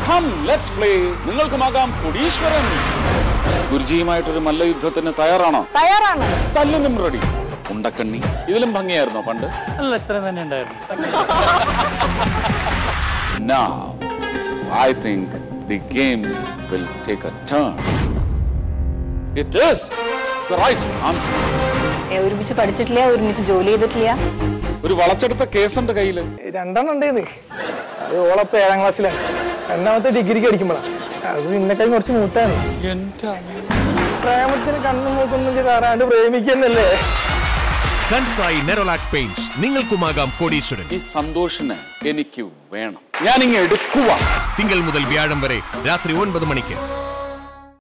Come let's play നിങ്ങൾക്കുമാകാം കൊടീശ്വരൻ ഗുരുജിയുമായിട്ടൊരു മല്ലയുദ്ധത്തിന് തയ്യാറാണോ തയ്യാറാണ് തല്ലിനും റെഡി ഉണ്ടക്കണ്ണി ഇതിലും ഭംഗിയായിരുന്നോ പണ്ട് അല്ല ഇത്ര തന്നെ ഉണ്ടായിരുന്നു Now, I think the game will take a turn. It is the right answer. ഏ, ഒരുമിച്ച് പഠിച്ചിട്ടില്ല ഒരുമിച്ച് ജോലി ചെയ്തിട്ടില്ല ഒരു വളച്ചെടുത്ത കേസുണ്ട് കയ്യില് രണ്ടെണ്ണം ഉണ്ടേന്ന് അത് ഓളപ്പം ഏഴാം ക്ലാസ്സിലാണ് രണ്ടാമത്തെ ഡിഗ്രിക്ക് അടിക്കുമ്പോഴാണ് അത് നിന്നെക്കാളും കുറച്ച് മൂത്താണ് പ്രേമത്തിന് കണ്ണും മൂക്കൊന്നും കയറാണ്ട് പ്രേമിക്കുന്നല്ലേ കൺസായി നെറോലാക് പെയിന്റ്സ് നിങ്ങൾക്കുമാകാം കോടീശ്വരൻ ഈ സന്തോഷിന് എനിക്ക് വേണം ഞാനിങ്ങ് എടുക്കുക തിങ്കൾ മുതൽ വ്യാഴം വരെ രാത്രി ഒൻപത് മണിക്ക്